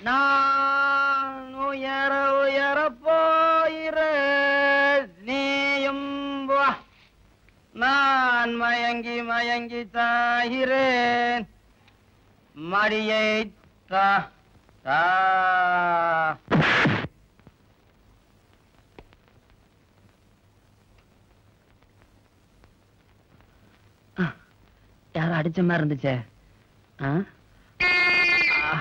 நான் உயர உயர போயிர நீயும் வா நான் மயங்கி மயங்கி தாகிறேன் மடியை தா தா யாரும் அடிச்ச மாதிரி இருந்துச்சே ஆ? ஆ.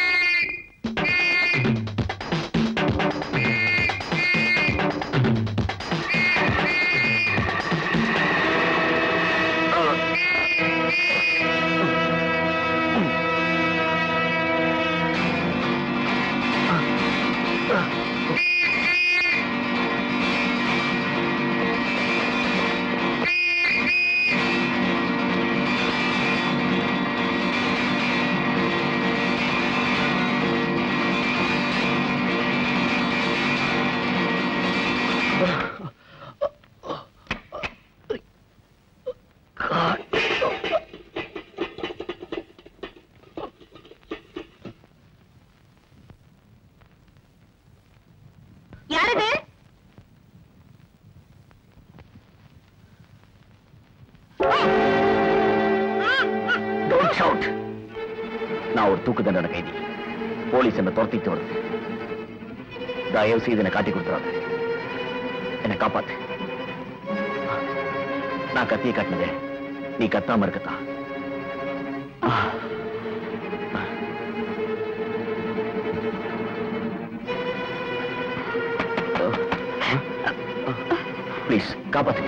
யாரது டோன்ட் ஷவுட் நான் ஒரு தூக்கு தண்டனை கைதி போலீஸ் என்ன துரத்திட்டு வருது தயவு செய்து என்னை காட்டி கொடுத்துறாங்க என்னை காப்பாத்து நான் கத்தியை காட்டினதே நீ கத்தாம இருக்கத்தான் ப்ளீஸ் காப்பாத்துங்க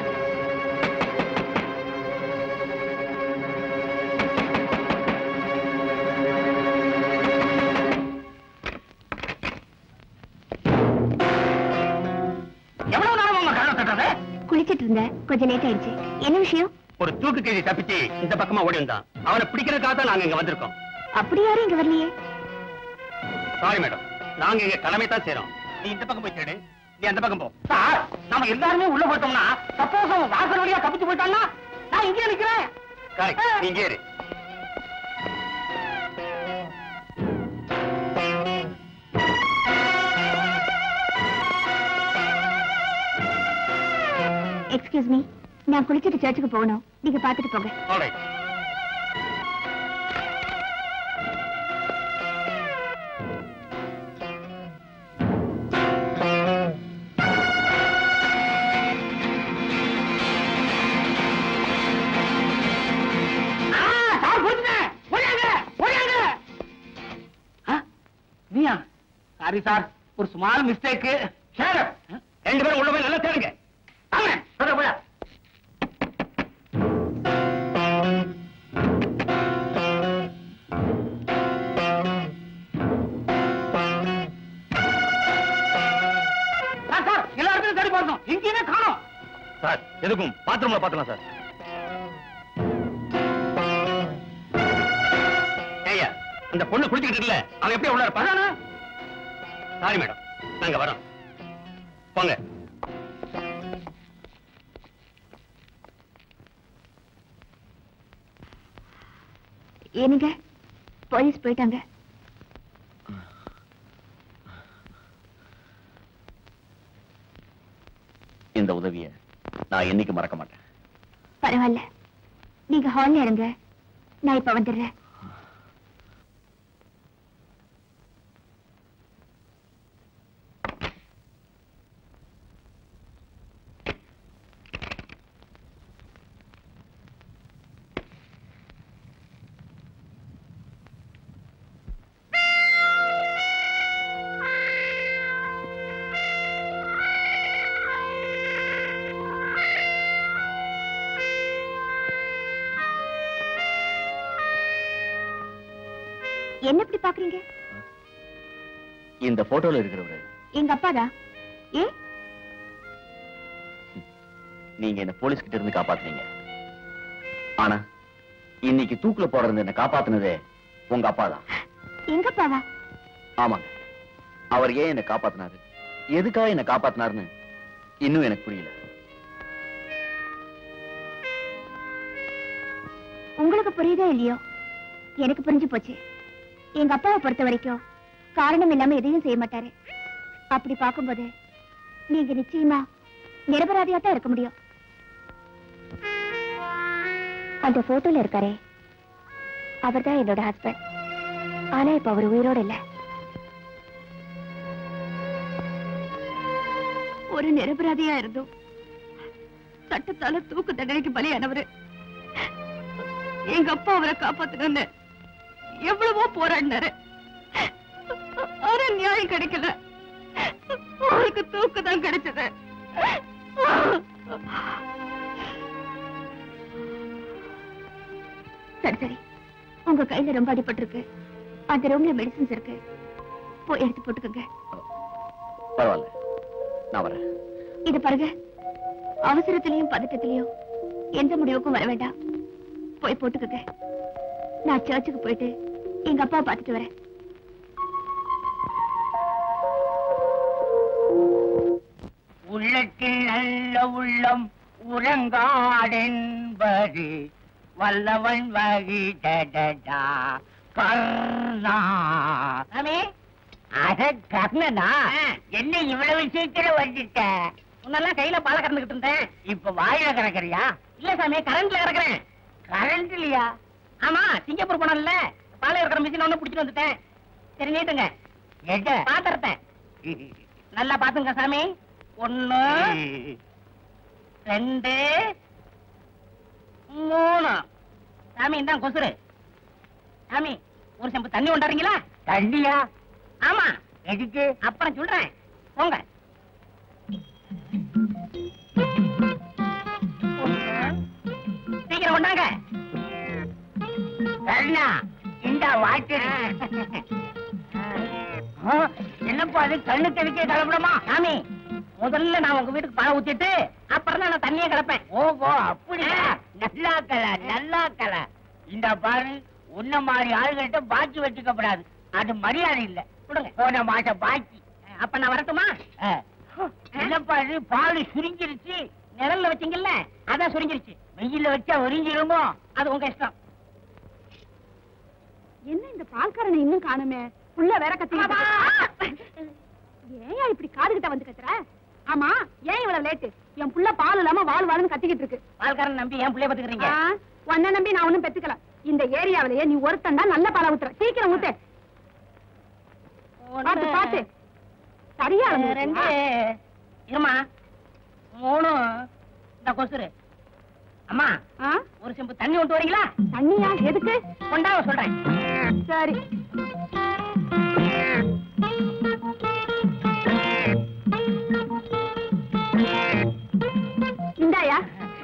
எவ்வளவு நேரமா கதவை தட்டுறது குளிச்சிட்டு இருந்தேன் கொஞ்சம் லேட் ஆயிடுச்சு என்ன விஷயம் ஒரு தூக்கு கைதி தப்பிச்சு இந்த பக்கமா ஓடி வந்தான் அவனை பிடிக்கிறதுக்காக தான் நாங்க இங்க வந்திருக்கோம் அப்படி யாரும் இங்க வரலையே சாரி மேடம் நாங்க இங்க கடமை தான் செய்றோம் நீ இந்த பக்கம் போய் தேடு நீ அந்த பக்கம் போ சார் நாம எல்லாருமே உள்ள போட்டோம்னா சப்போஸ் அவன் வாசல் வழியா தப்பிச்சு போயிட்டான்னா நான் இங்கே நிக்கிறேன் கரெக்ட் நீங்க ஏறு எக்ஸ்கியூஸ் மீ நான் குளிச்சிட்டு சர்ச்சுக்கு போகணும் நீங்க பாத்துட்டு போங்க ஆல்ரைட் நீயா சாரி சார் ஒரு ஸ்மால் மிஸ்டேக் ரெண்டு பேரும் உள்ள போய் நல்லா தேடுங்க ஆமா சொல்ற போயா சார் சார் எல்லா இடத்துலயும் தேடி பார்த்தோம் எங்கேயுமே காணோம் சார் எதுக்கும் பாத்ரூம்ல பாத்துலாம் சார் ஏய்யா அந்த பொண்ணு குளிச்சுக்கிட்டு இல்ல அவன் எப்படி உள்ள இருப்பான் சாரி மேடம் நாங்க வரோம் போங்க ஏனுங்க போலீஸ் போயிட்டாங்க இந்த உதவியை நான் என்னைக்கு மறக்க மாட்டேன் பரவாயில்ல நீங்க ஹால்ல இருங்க நான் இப்ப வந்துடுறேன் என்ன இப்படி பாக்குறீங்க இந்த போட்டோல இருக்கிறவரு எங்க அப்பாதான் ஏ நீங்க என்ன போலீஸ் கிட்ட இருந்து காப்பாத்துனீங்க ஆனா இன்னைக்கு தூக்குல போடுறது என்ன காப்பாத்துனதே உங்க அப்பா தான் எங்க அப்பாவா ஆமாங்க அவர் ஏன் என்ன காப்பாத்தினாரு எதுக்காக என்ன காப்பாத்தினாருன்னு இன்னும் எனக்கு புரியல உங்களுக்கு புரியுதோ இல்லையோ எனக்கு புரிஞ்சு போச்சு எங்க அப்பாவை பொறுத்த வரைக்கும் காரணம் இல்லாம எதையும் செய்ய மாட்டாரு அப்படி பார்க்கும்போது நீங்க நிச்சயமா நிரபராதியா தான் இருக்க முடியும் அந்த போட்டோல இருக்காரே அவர்தான் என்னோட ஹஸ்பண்ட் ஆனா இப்ப அவர் உயிரோட இல்ல ஒரு நிரபராதியா இருந்தும் சட்டத்தால தூக்கு தண்டனைக்கு பலியானவரு எங்க அப்பா அவரை காப்பாத்தணும்னு எவ்வளவோ போராடினாரு ஆனா நியாயம் கிடைக்கல அவருக்கு தூக்கு தான் கிடைச்சது சரி சரி உங்க கையில ரொம்ப அடிபட்டிருக்கு அந்த ரூம்ல மெடிசின்ஸ் இருக்கு போய் எடுத்து போட்டுக்கோங்க பரவாயில்ல நான் வரேன் இது பாருங்க அவசரத்திலையும் பதட்டத்திலையும் எந்த முடிவுக்கும் வர வேண்டாம் போய் போட்டுக்கோங்க நான் சர்ச்சுக்கு போயிட்டு எங்க அப்பா பார்த்துட்டு வரேன் உள்ளத்தில் நல்ல உள்ளம் உறங்காடென்பது வல்லவன் வகி டடடா கர்ணா சாமி அட கர்ணனா என்ன இவ்வளவு சீக்கிரம் வந்துட்ட முன்னெல்லாம் கையில பால கறந்துகிட்டு இருந்தேன் இப்ப வாயில கறக்கறியா இல்ல சாமி கரண்ட்ல கறக்குறேன் கரண்ட்லயா ஆமா சிங்கப்பூர் போனோம்ல பாலை இருக்கிற மிஷின் ஒண்ணு பிடிச்சிட்டு வந்துட்டேன் சரி நீட்டுங்க எங்க பாத்திரத்தை நல்லா பாத்துங்க சாமி ஒண்ணு ரெண்டு மூணு சாமி இந்தாங்க கொசுரு சாமி ஒரு செம்பு தண்ணி கொண்டாடுறீங்களா தண்ணியா ஆமா எதுக்கு அப்புறம் சொல்றேன் போங்க சீக்கிரம் கொண்டாங்க கண்ணா இந்த வாட்டர் என்னப்பா அது கண்ணு தெளிக்க கலப்படமா சாமி முதல்ல நான் உங்க வீட்டுக்கு பழம் ஊத்திட்டு அப்புறம் தான் நான் தண்ணியை கலப்பேன் ஓஹோ அப்படியா நல்லா கல நல்லா கல இந்த பாரு உன்ன மாதிரி ஆளுகிட்ட பாக்கி வச்சுக்கப்படாது அது மரியாதை இல்ல கொடுங்க போன மாசம் பாக்கி அப்ப நான் வரட்டுமா என்னப்பா இது பால் சுருங்கிருச்சு நிழல்ல வச்சீங்கல்ல அதான் சுருங்கிருச்சு வெயில்ல வச்சா உறிஞ்சிருமோ அது உங்க இஷ்டம் என்ன இந்த பால்காரனை இன்னும் காணுமே புள்ள வேற அம்மா! ஏன் இப்படி காது கிட்ட வந்து கத்துற ஆமா ஏன் இவ்வளவு லேட்டு என் புள்ள பால் இல்லாம வாழ் வாழ்னு கத்திக்கிட்டு இருக்கு பால்காரன் நம்பி ஏன் பிள்ளைய பாத்துக்கிறீங்க ஆ, உன்னை நம்பி நான் ஒண்ணும் பெத்துக்கல இந்த ஏரியாவிலேயே நீ ஒருத்தன் தான் நல்ல பாலை ஊத்துற சீக்கிரம் ஊத்து பாத்து பாத்து சரியா இருந்தது. ரெண்டு இருமா மூணு இந்த கொசுரு அம்மா ஆ? ஒரு செம்பு தண்ணி கொண்டு வரீங்களா தண்ணியா எதுக்கு கொண்டாவ சொல்றேன் சரி இந்தாயா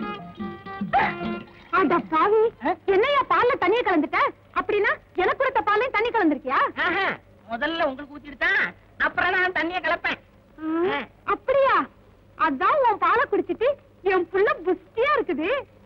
அட பாவி என்னையா பால்ல தண்ணிய கலந்துட்ட அப்படின்னா எனக்கு கொடுத்த பால்லையும் தண்ணி கலந்துருக்கியா ஆஹா, முதல்ல உங்களுக்கு ஊத்திட்டு தான் அப்புறம் நான் தண்ணியை கலப்பேன் அப்படியா அதான் உன் பாலை குடிச்சிட்டு என் புள்ள புஷ்டியா இருக்குது